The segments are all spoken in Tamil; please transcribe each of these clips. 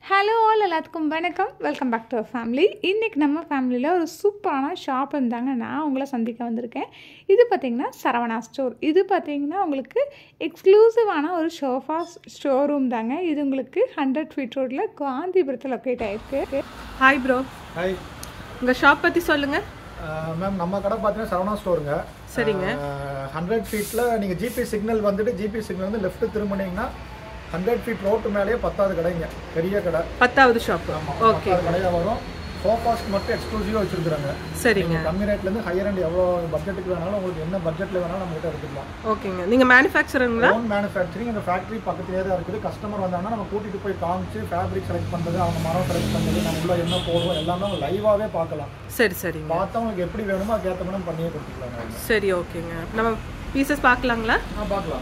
ஹலோ ஆல் எல்லாத்துக்கும் வணக்கம் welcome back to our family இன்றைக்கி நம்ம ஃபேமிலியில் ஒரு சூப்பரான ஷாப் இருந்தாங்க நான் உங்களை சந்திக்க வந்திருக்கேன் இது பார்த்திங்கன்னா சரவணா ஸ்டோர் இது பார்த்திங்கன்னா உங்களுக்கு எக்ஸ்க்ளூசிவான ஒரு ஷோஃபா ஷோரூம் தாங்க இது உங்களுக்கு ஹண்ட்ரட் ஃபீட் ரோட்டில் காந்திபுரத்தில் லொக்கேட் ஆகிருக்கு ஹாய் ப்ரோ ஹாய் உங்கள் ஷாப் பற்றி சொல்லுங்கள் மேம் நம்ம கடை பார்த்தீங்கன்னா சரவணா ஸ்டோருங்க சரிங்க ஹண்ட்ரட் ஃபீட்டில் நீங்கள் ஜிபி சிக்னல் வந்துட்டு ஜிபி சிக்னல் வந்து லெஃப்ட் திரும்பினீங்கன்னா ஹண்ட்ரட் ஃபீட் ரோட்டு மேலேயே பத்தாவது கடைங்க பெரிய கடை பத்தாவது ஷாப்பு ஓகே பத்தாவது கடையாக வரும் சோஃபாஸ்க்கு மட்டும் எக்ஸ்க்ளூசிவாக வச்சுருக்குறாங்க சரிங்க கம்மி ரேட்லேருந்து ஹையர் அண்ட் எவ்வளோ பட்ஜெட்டுக்கு வேணாலும் உங்களுக்கு என்ன பட்ஜெட்டில் வேணாலும் நம்ம கிட்ட எடுத்துக்கலாம் ஓகேங்க நீங்கள் மேனுஃபேக்சருங்களா ஓன் மேனுஃபேக்சரிங் இந்த ஃபேக்ட்ரி பக்கத்துலேயே தான் இருக்குது கஸ்டமர் வந்தாங்கன்னா நம்ம கூட்டிகிட்டு போய் காமிச்சு ஃபேப்ரிக் செலக்ட் பண்ணுறது அவங்க மரம் செலக்ட் பண்ணுறது நம்ம உள்ள என்ன போடுவோம் எல்லாமே அவங்க லைவாகவே பார்க்கலாம் சரி சரிங்க பார்த்தா உங்களுக்கு எப்படி வேணுமோ அதுக்கேற்ற மாதிரி நம்ம பண்ணியே கொடுத்துக்கலாங்க சரி ஓகேங்க நம்ம பீசஸ் பார்க்கலாங்களா ஆ பார்க்கலாம்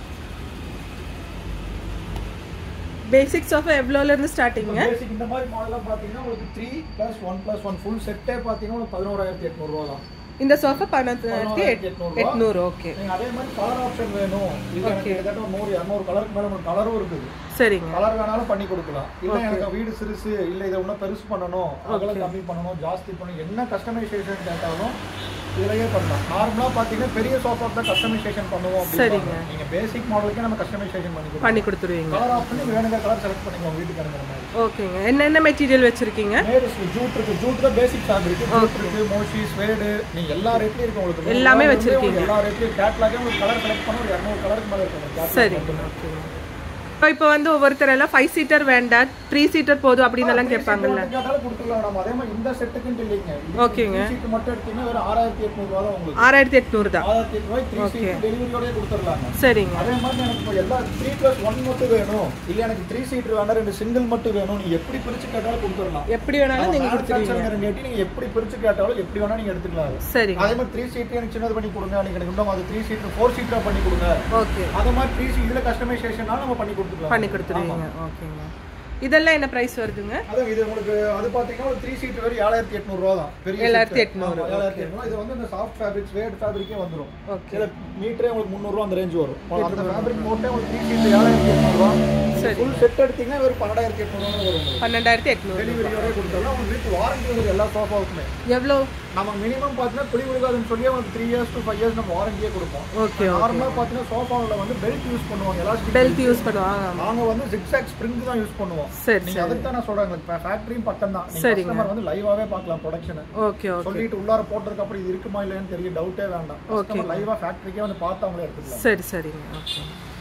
பேசிக் சோஃபா எவ்வளோலேருந்து ஸ்டார்டிங்க பேசிக் இந்த மாதிரி மாடலாம் பார்த்தீங்கன்னா உங்களுக்கு three plus one plus one full செட்டே பார்த்தீங்கன்னா உங்களுக்கு பதினோராயிரத்தி எட்நூறுவா தான் இந்த சோஃபா பதினஞ்சாயிரத்தி பதினோராயிரத்தி எட்நூறுவா எட்நூறு ஓகே நீங்கள் அதே மாதிரி கலர் ஆப்ஷன் வேணும் இல்லை எனக்கு கிட்டத்தட்ட ஒரு நூறு இரநூறு கலருக்கு மேலே உங்களுக்கு கலரும் இருக்குது சரிங்க கலர் வேணாலும் பண்ணி கொடுக்கலாம் இல்லை எனக்கு வீடு சிறுசு இல்லை இதை இன்னும் பெருசு பண்ணணும் அகலம் கம்மி பண்ணணும் ஜாஸ்தி பண்ணணும் என்ன கஸ்டமைசேஷன் கேட்டாலும் இதுலயே பண்ணலாம் நார்மலாக பார்த்தீங்கன்னா பெரிய சோஃபா தான் கஸ்டமைசேஷன் பண்ணுவோம் சரிங்க. அப்படின்னு நீங்கள் பேசிக் மாடலுக்கே நம்ம கஸ்டமைசேஷன் பண்ணி கொடுக்கலாம் பண்ணி கொடுத்துருவீங்க கலர் ஆப்ஷன் நீங்கள் வேணுங்கிற கலர் செலக்ட் பண்ணிக்கலாம் வீட்டுக்கு அனுப்புற மாதிரி ஓகேங்க என்னென்ன மெட்டீரியல் வச்சுருக்கீங்க மேடு ஜூட் இருக்கு ஜூட் தான் பேசிக் ஃபேப்ரிக் ஜூட் இருக்கு மோஷி ஸ்வேடு நீங்க எல்லா ரேட்லயும் இருக்கு உங்களுக்கு எல்லாமே நூறு வச்சிருக்கீங்க. உங்களுக்கு எல்லா ரேட்லயும் கேட்லாகே உங்களுக்கு கலர் செலக்ட் பண்ண ஒரு இரநூறு கலருக்கு மேல இருக்கு உங்களுக்கு catalog சரிங்க மட்டுமே. ஓகேங்க இப்போ இப்போ வந்து ஒவ்வொருத்தர் எல்லாம் ஃபைவ் சீட்டர் வேண்டாம் த்ரீ சீட்டர் போதும் அப்படின்னு எல்லாம் கேட்பாங்கல்ல எவ்வளவு கேட்டாலும் கொடுத்துடலாம் நம்ம அதே மாதிரி இந்த செட்டுக்குன்னு இல்லைங்க ஓகேங்க. சீட் மட்டும் எடுத்தீங்கன்னா வெறும் ஆறாயிரத்தி எட்நூறு ரூபா தான் உங்களுக்கு ஆறாயிரத்தி எட்நூறு தான் ஆறாயிரத்தி எட்நூறு த்ரீ சீட் டெலிவரியோடய கொடுத்துடலாங்க சரிங்க அதே மாதிரி எனக்கு இப்போ எல்லா த்ரீ ப்ளஸ் ஒன் மட்டும் வேணும் இல்ல எனக்கு த்ரீ சீட் வேண்டாம் ரெண்டு சிங்கிள் மட்டும் வேணும் நீங்க எப்படி பிரிச்சு கேட்டாலும் கொடுத்துடலாம் எப்படி வேணாலும் நீங்கள் கொடுத்துருவீங்க Manufacturing ரெண்டு எட்டி நீங்க எப்படி பிரிச்சு கேட்டாலும் எப்படி வேணா நீங்க எடுத்துக்கலாம் சரிங்க அதே மாதிரி த்ரீ சீட் எனக்கு சின்னது பண்ணி கொடுங்க நீங்க எனக்கு இன்னும் அது த்ரீ சீட் ஃபோர் சீட்டா பண்ணி கொடுங்க ஓகே அதே மாதிரி த்ரீ சீட் இதுல கஸ்டமைசேஷனால நம்ம பண்ணி கொடுத்துக்கலாம் பண்ணி கொடுத்துருவீங்க ஓகேங்க இதெல்லாம் என்ன ப்ரைஸ் வருதுங்க அதான் இது உங்களுக்கு அது பாத்தீங்கன்னா ஒரு த்ரீ சீட் வரை ஏழாயிரத்தி எட்நூறு ரூபா தான் பெரிய ஏழாயிரத்தி set. எட்நூறு, ஆமா, ஏழாயிரத்தி எட்நூறு இது வந்து இந்த சாஃப்ட் ஃபேப்ரிக் ஸ்வேட் ஃபேப்ரிக்கே வந்துரும் ஓகே இதுல மீட்டரே உங்களுக்கு முந்நூறுவா அந்த ரேஞ்ச் வரும் அந்த ஃபேப்ரிக் போட்டே உங்களுக்கு த்ரீ சீட் ஏழாயிரத்தி எட்நூறுவா சரி. ஃபுல் செட் எடுத்தீங்கன்னா ஒரு பன்னெண்டாயிரத்தி எட்நூறுவா வரும் உங்களுக்கு. பன்னெண்டாயிரத்தி எட்நூறு டெலிவரியோடய கொடுத்துடலாம் உங்களுக்கு வீட்டு வாரண்டி வந்து எல்லா சோஃபாவுக்குமே எவ்வளோ நம்ம மினிமம் பார்த்தீங்கன்னா புளி விழுகாதுன்னு சொல்லி அவங்க three years to five years நம்ம வாரண்டியே கொடுப்போம் ஓகே நார்மலாக பார்த்தீங்கன்னா சோஃபாவில் வந்து பெல்ட் யூஸ் பண்ணுவாங்க எலாஸ்டிக் பெல்ட் யூஸ் பண்ணுவாங்க நாங்க வந்து ஜிக்ஸாக் ஸ்ப்ரிங் தான் யூஸ் பண்ணுவோம் சரி நீங்க அதுக்கு தான் நான் சொல்றேன் எங்களுக்கு ஃபேக்டரியும் பக்கம் தான் சரிங்க. கஸ்டமர் வந்து லைவாவே பார்க்கலாம் ப்ரொடக்ஷன் ஓகே ஓகே சொல்லிட்டு உள்ளார போட்டதுக்கு அப்புறம் இது இருக்குமா இல்லையான்னு தெரிய டவுட்டே வேண்டாம் கஸ்டமர் லைவா ஃபேக்டரிக்கே வந்து பார்த்து அவங்களே எடுத்துக்கலாம் சரி சரிங்க ஓகே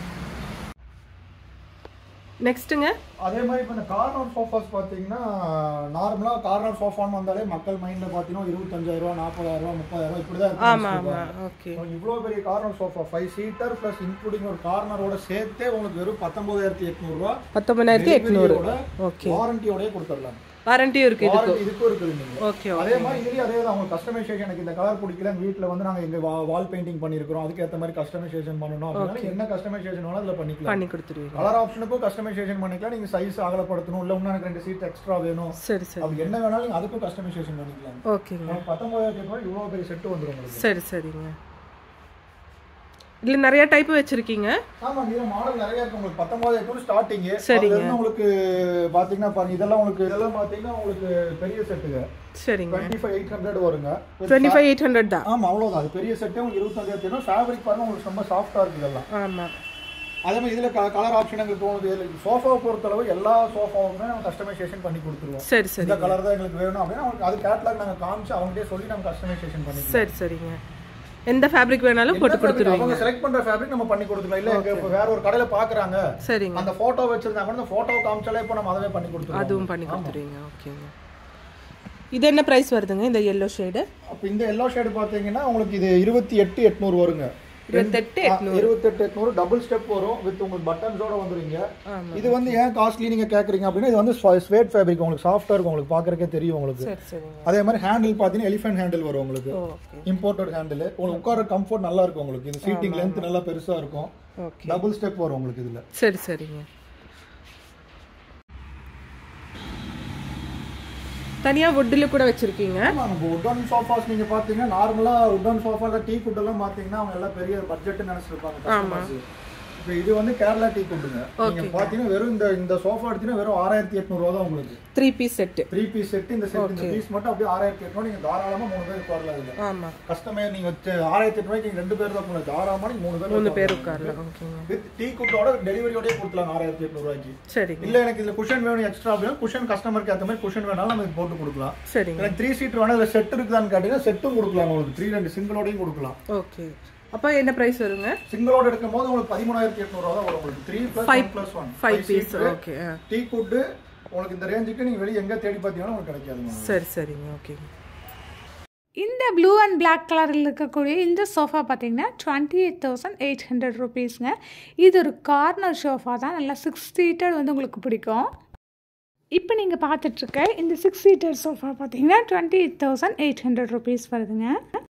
நெக்ஸ்ட்டுங்க அதே மாதிரி இப்போ இந்த கார்னர் சோஃபாஸ் பார்த்தீங்கன்னா நார்மலாக கார்னர் சோஃபான்னு வந்தாலே மக்கள் மைண்ட்ல பார்த்தீங்கன்னா இருபத்தஞ்சாயிரம் ரூபா நாற்பதாயிரம் ரூபா முப்பதாயிரம் ரூபா இப்படி தான் ஆமாம் ஆமாம் ஓகே இவ்வளோ பெரிய corner sofa five seater plus including ஒரு கார்னரோட சேர்த்தே உங்களுக்கு வெறும் பத்தொன்பதாயிரத்தி எட்நூறுரூவா பத்தொம்பதாயிரத்தி எட்நூறு ஓகே வாரண்டியோடய கொடுத்துடலாம் வாரண்டியும் இருக்கு இதுக்கு வாரண்டி இதுக்கும் இருக்குது நீங்க ஓகே அதே மாதிரி இதுலயும் அதே தான் உங்களுக்கு கஸ்டமைசேஷன் எனக்கு இந்த கலர் பிடிக்கல எங்க வீட்ல வந்து நாங்க எங்க வால் பெயிண்டிங் பண்ணிருக்கிறோம் அதுக்கு ஏத்த மாதிரி கஸ்டமைசேஷன் பண்ணணும் அப்படின்னா என்ன கஸ்டமைசேஷன் வேணாலும் அதுல பண்ணிக்கலாம் பண்ணி கொடுத்துருவீங்க கலர் ஆப்ஷனுக்கும் கஸ்டமைசேஷன் பண்ணிக்கலாம் நீங்க சைஸ் அகலப்படுத்தணும் இல்ல இன்னும் எனக்கு ரெண்டு சீட் எக்ஸ்ட்ரா வேணும் சரி சரி அப்படி என்ன வேணாலும் நீங்க அதுக்கும் கஸ்டமைசேஷன் பண்ணிக்கலாம் ஓகேங்க உங்களுக்கு பத்தொன்பதாயிரத்தி ரூபாய் இவ்வளவு பெரிய செட்டு வந்துடும் உங்களுக்கு சரி சரிங்க இதில் நிறைய டைப் வச்சுருக்கீங்க ஆமா இதுல மாடல் நிறைய இருக்கு உங்களுக்கு பத்தொன்பதாயிரத்து ஸ்டார்டிங் சரிங்க. உங்களுக்கு பாத்தீங்கன்னா பாருங்க இதெல்லாம் உங்களுக்கு இதெல்லாம் பாத்தீங்கன்னா உங்களுக்கு பெரிய செட்டுங்க சரிங்க டுவெண்ட்டி ஃபைவ் எயிட் ஹண்ட்ரட் வருங்க டுவெண்ட்டி ஃபைவ் எயிட் ஹண்ட்ரட் தான் ஆமா அவ்வளவுதான் அது பெரிய செட்டே உங்களுக்கு இருபத்தஞ்சாயிரத்தி ஃபேப்ரிக் பாருங்க உங்களுக்கு ரொம்ப சாஃப்டா இருக்கு இதெல்லாம் ஆமாம் அதே மாதிரி இதுல கலர் ஆப்ஷன் எங்களுக்கு தோணுது சோஃபாவை பொறுத்தளவு எல்லா சோஃபாவுமே நம்ம கஸ்டமைசேஷன் பண்ணி கொடுத்துருவோம் சரி சரி இந்த கலர் தான் எங்களுக்கு வேணும் அப்படின்னா அவங்களுக்கு அது கேட்லாக் நாங்க காமிச்சு அவங்ககிட்டயே சொல்லி நம்ம கஸ்டமைசேஷன் பண்ணி சரி சரிங்க எந்த ஃபேப்ரிக் வேணாலும் போட்டு கொடுத்துருவீங்க அவங்க செலக்ட் பண்ற ஃபேப்ரிக் நம்ம பண்ணி கொடுத்துக்கலாம் இல்ல எங்க இப்ப வேற ஒரு கடையில பாக்குறாங்க சரிங்க அந்த போட்டோ வச்சிருந்தா கூட அந்த போட்டோ காமிச்சாலே இப்போ நம்ம அதவே பண்ணி கொடுத்துருவோம் அதுவும் பண்ணி கொடுத்துருவீங்க ஓகேங்க இது என்ன ப்ரைஸ் வருதுங்க இந்த எல்லோ ஷேடு அப்போ இந்த எல்லோ ஷேடு பாத்தீங்கன்னா உங்களுக்கு இது இருபத்தி எட்டு எட்நூறு வருங்க இருபத்தெட்டு இருபத்தெட்டு எட்நூறு டபுள் ஸ்டெப் வரும் வித் உங்களுக்கு பட்டன்ஸோட வந்துருங்க ஆமாம் இது வந்து ஏன் காஸ்ட்லி நீங்க கேக்குறீங்க அப்படின்னா இது வந்து ஸ்வேட் ஃபேப்ரிக் உங்களுக்கு சாஃப்டா இருக்கும் உங்களுக்கு பாக்குறதுக்கே தெரியும் உங்களுக்கு சரி சரிங்க அதே மாதிரி ஹேண்டில் பாத்தீங்கன்னா எலிஃபென்ட் ஹேண்டில் வரும் உங்களுக்கு ஓகே இம்போர்ட்டட் ஹேண்டில் உங்களுக்கு உட்கார கம்ஃபர்ட் நல்லா இருக்கும் உங்களுக்கு இது சீட்டிங் லென்த் நல்லா பெருசா இருக்கும் ஓகே டபுள் ஸ்டெப் வரும் உங்களுக்கு இதுல சரி சரிங்க தனியாக வுட்டில் கூட வச்சுருக்கீங்க ஆமா நம்ம உட்டன் சோஃபாஸ் நீங்க பாத்தீங்கன்னா நார்மலா உட்டன் சோஃபால டீ குட் எல்லாம் பாத்தீங்கன்னா அவங்க எல்லாம் பெரிய பட்ஜெட் நினைச்சிருப்பாங்க customers. இப்போ இது வந்து கேரளா டீ குட்டுங்க நீங்க பாத்தீங்கன்னா வெறும் இந்த இந்த சோஃபா எடுத்தீங்கன்னா வெறும் ஆறாயிரத்தி எட்நூறுவா தான் உங்களுக்கு three piece set three piece set இந்த செட் இந்த பீஸ் மட்டும் அப்படியே ஆறாயிரத்தி எட்நூறு நீங்க தாராளமா மூணு பேர் உட்காரலாம் இதுல ஆமா கஸ்டமர் நீங்க வச்சு ஆறாயிரத்தி எட்நூறுக்கு நீங்க ரெண்டு பேர் தான் போகணும் தாராளமா நீங்க மூணு பேர் மூணு பேர் உட்காரலாம் ஓகேங்க வித் டீ குட்டோட டெலிவரியோடய கொடுக்கலாம் ஆறாயிரத்தி எட்நூறுவாய்க்கு சரிங்க இல்ல எனக்கு இதுல குஷன் வேணும் எக்ஸ்ட்ரா அப்படின்னா குஷன் கஸ்டமருக்கு ஏற்ற மாதிரி குஷன் வேணாலும் நம்ம இது போட்டு கொடுக்கலாம் சரிங்க எனக்கு த்ரீ சீட்டர் வேணா இதுல செட் இருக்குதான்னு கேட்டீங்கன்னா செட்டும் கொடுக்கலாம் உங்களுக்கு த்ரீ ரெண்டு சிங்கிளோடையும் கொடுக்கலாம் ஓகே அப்போ என்ன ப்ரைஸ் வருங்க சிங்கிளோட எடுக்கும் போது உங்களுக்கு பதிமூணாயிரத்தி எட்நூறுவா தான் வரும் உங்களுக்கு three plus Five- plus one five piece okay ஆ டீ குட்டு உங்களுக்கு இந்த ரேஞ்சுக்கு நீங்க வெளிய எங்க தேடி பார்த்தீங்கன்னா உங்களுக்கு கிடைக்காதுங்க சரி சரிங்க ஓகேங்க இந்த ப்ளூ அண்ட் பிளாக் கலரில் இருக்கக்கூடிய இந்த சோஃபா பார்த்தீங்கன்னா twenty eight thousand eight hundred ருபீஸ்ங்க இது ஒரு கார்னர் சோஃபா தான் நல்லா சிக்ஸ் சீட்டர் வந்து உங்களுக்கு பிடிக்கும் இப்போ நீங்கள் பார்த்துட்ருக்க இந்த சிக்ஸ் சீட்டர் சோஃபா பார்த்தீங்கன்னா twenty eight thousand eight hundred rupees வருதுங்க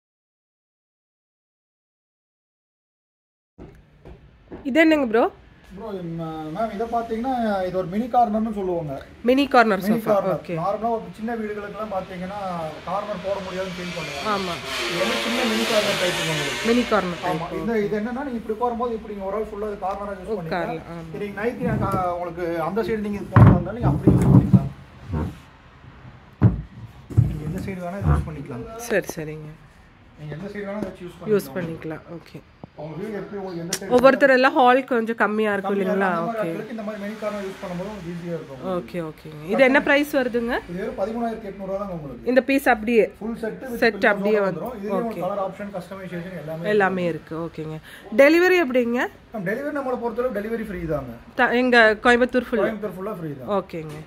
இது என்னங்க ப்ரோ ப்ரோ மேம் இதை பார்த்தீங்கன்னா இது ஒரு மினி கார்னர்னு சொல்லுவாங்க mini corner mini sofa corner okay நார்மலாக ஒரு சின்ன வீடுகளுக்கெல்லாம் பார்த்தீங்கன்னா கார்னர் போட முடியாதுன்னு ஃபீல் பண்ணுவாங்க ஆமா இது வந்து சின்ன மினி கார்னர் டைப் உங்களுக்கு மினி கார்னர் ஆமா இந்த இது என்னன்னா நீங்க இப்படி போகும்போது இப்படி நீங்க ஒரு ஆள் ஃபுல்லா இது கார்னரா யூஸ் பண்ணிக்கலாம் உட்காரலாம், ஆமா. இது நீங்க நைட் உங்களுக்கு அந்த சைடு நீங்க இது போறதா இருந்தாலும் நீங்க அப்படி யூஸ் பண்ணிக்கலாம் நீங்க எந்த சைடு வேணா யூஸ் பண்ணிக்கலாம் சரி சரிங்க நீங்க எந்த சைடு வேணா வச்சு யூஸ் யூஸ் பண்ணிக்கலாம் பண்ணிக்கலாம் ஓகே உங்க வீடு எப்படி உங்களுக்கு எந்த சைடு ஒவ்வொருத்தர் எல்லாம் ஹால் கொஞ்சம் கம்மியா இருக்கும் இல்லைங்களா ஓகே இந்த மாதிரி மினி கார்னர் யூஸ் பண்ணும்போது உங்களுக்கு ஈஸியா இருக்கும் ஓகே ஓகேங்க இது என்ன ப்ரைஸ் வருதுங்க இது வெறும் பதிமூணாயிரத்தி எட்நூறுவா தான் உங்களுக்கு இந்த பீஸ் அப்படியே ஃபுல் செட் Set அப்படியே வந்துரும் இது உங்களுக்கு கலர் ஆப்ஷன் கஸ்டமைசேஷன் எல்லாமே எல்லாமே இருக்கு ஓகேங்க டெலிவரி எப்படிங்க டெலிவரி நம்மளை பொறுத்தவரை டெலிவரி ஃப்ரீ தாங்க த- எங்க கோயம்புத்தூர் ஃபுல் கோயம்புத்தூர் ஃபுல்லா ஃப்ரீ தான் ஓகேங்க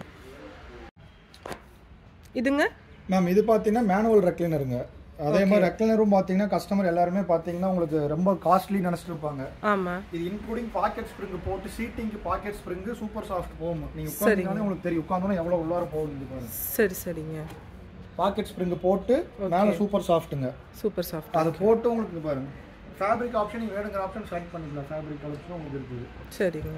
இதுங்க மேம் இது பார்த்தீங்கன்னா மேனுவல் ரெக்லைனருங்க அதே மாதிரி ரெக்லைனரும் பார்த்தீங்கன்னா கஸ்டமர் எல்லாருமே பார்த்தீங்கன்னா உங்களுக்கு ரொம்ப காஸ்ட்லி நினச்சிட்டு இருப்பாங்க ஆமா இது இன்க்ளூடிங் பாக்கெட் ஸ்ப்ரிங் போட்டு சீட்டிங்க்கு பாக்கெட் ஸ்ப்ரிங் சூப்பர் சாஃப்ட் போகும் நீங்க உட்காந்தீங்கன்னா உங்களுக்கு தெரியும் உட்காந்தோன்னா எவ்வளோ உள்ளார போகுது இது பாருங்க சரி சரிங்க பாக்கெட் ஸ்ப்ரிங் போட்டு மேலே சூப்பர் சாஃப்ட்டுங்க சூப்பர் சாஃப்ட் அது போட்டு உங்களுக்கு இது பாருங்க ஃபேப்ரிக் ஆப்ஷன் நீங்கள் வேணுங்கிற ஆப்ஷன் செலக்ட் பண்ணிக்கலாம் ஃபேப்ரிக் கலெக்ஷன் உங்களுக்கு இருக்குது சரிங்க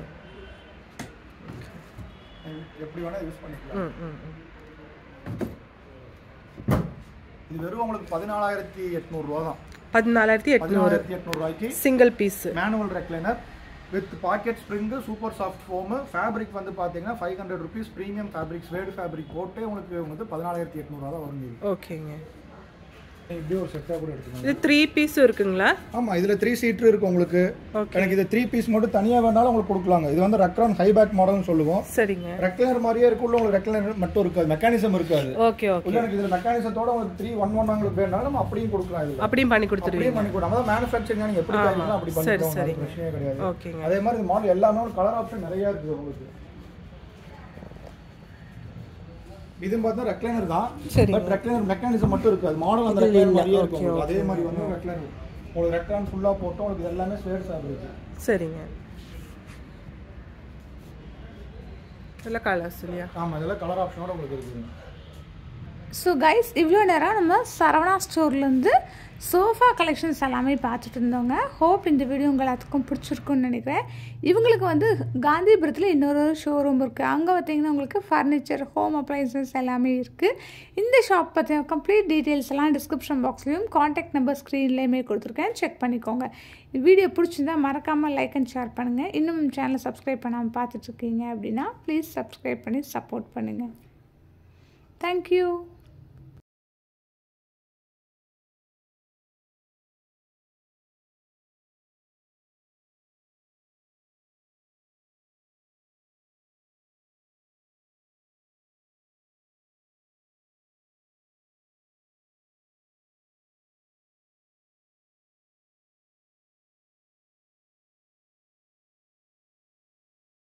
எப்படி வேணால் யூஸ் பண்ணிக்கலாம் ம் ம் ம். இது வெறும் உங்களுக்கு பதினாலாயிரத்தி எட்நூறுரூவா தான் பதினாலாயிரத்தி எட்நூறு பதினாலாயிரத்தி எட்நூறுவாய்க்கு single piece manual recliner with pocket spring super soft foam fabric வந்து பார்த்தீங்கன்னா five hundred rupees premium fabric suede fabric போட்டு உங்களுக்கு வந்து பதினாலாயிரத்தி எட்நூறுவா தான் வரும் இது ஓகேங்க இப்படி ஒரு செட்டாக கூட எடுத்துக்கோங்க இது த்ரீ பீஸ் இருக்குங்களா ஆமாம் இதில் த்ரீ சீட்ரு இருக்கு உங்களுக்கு ஓகே எனக்கு இது த்ரீ பீஸ் மட்டும் தனியாக வேணாலும் உங்களுக்கு கொடுக்கலாங்க இது வந்து ரெக்ரான் ஹை பேக் மாடல்னு சொல்லுவோம் சரிங்க ரெக்லைனர் மாதிரியே இருக்குள்ள உங்களுக்கு ரெக்லைனர் மட்டும் இருக்காது மெக்கானிசம் இருக்காது ஓகே ஓகே உள்ள எனக்கு இதில் மெக்கானிசத்தோட உங்களுக்கு த்ரீ ஒன் ஒன் உங்களுக்கு வேணாலும் நம்ம அப்படியும் கொடுக்கலாம் இதில் அப்படியும் பண்ணி கொடுத்துருவீங்க அப்படியே பண்ணி கொடுக்கலாம் அதான் மேனுஃபேக்சரிங் நீங்கள் எப்படி கேட்கறீங்களோ அப்படி சரி, பண்ணிக்கலாம் அது சரிங்க. பிரச்சனையே கிடையாது ஓகேங்க அதே மாதிரி இந்த மாடல் எல்லாமே கலர் ஆப்ஷன் நிறைய இருக்குது உங்களுக்கு இது பார்த்தா ரெக்லைனர் தான் சரிங்க. பட் ரெக்லைனர் மெக்கானிசம் மட்டும் இருக்காது மாடல் அந்த ரெக்லைனர் மாதிரியே இருக்கும் உங்களுக்கு. அதே மாதிரி வந்து ரெக்லைனர் உங்களுக்கு ரெக்லைன் ஃபுல்லாக போட்டோம் உங்களுக்கு இது எல்லாமே ஸ்வேட் ஃபேப்ரிக் சரிங்க இதெல்லாம் கலர்ஸ் இல்லையா ஆமாம் இதெல்லாம் கலர் ஆப்ஷனோட உங்களுக்கு இருக்குது ஸோ கைஸ் இவ்வளோ நேரம் நம்ம சரவணா ஸ்டோர்லேருந்து சோஃபா கலெக்ஷன்ஸ் எல்லாமே பார்த்துட்டு இருந்தோங்க ஹோப் இந்த வீடியோ உங்கள் எல்லாத்துக்கும் பிடிச்சிருக்குன்னு நினைக்கிறேன் இவங்களுக்கு வந்து காந்திபுரத்தில் இன்னொரு ஷோரூம் இருக்குது அங்கே பார்த்தீங்கன்னா உங்களுக்கு ஃபர்னிச்சர் ஹோம் அப்ளைன்சஸ் எல்லாமே இருக்குது இந்த ஷாப் பற்றி கம்ப்ளீட் டீட்டெயில்ஸ் எல்லாம் டிஸ்கிரிப்ஷன் பாக்ஸ்லேயும் காண்டாக்ட் நம்பர் ஸ்க்ரீன்லேயுமே கொடுத்துருக்கேன் செக் பண்ணிக்கோங்க வீடியோ பிடிச்சிருந்தா மறக்காமல் லைக் அண்ட் ஷேர் பண்ணுங்கள் இன்னும் சேனலை சப்ஸ்கிரைப் பண்ணாமல் பார்த்துட்ருக்கீங்க அப்படின்னா ப்ளீஸ் சப்ஸ்கிரைப் பண்ணி சப்போர்ட் பண்ணுங்கள் தேங்க்யூ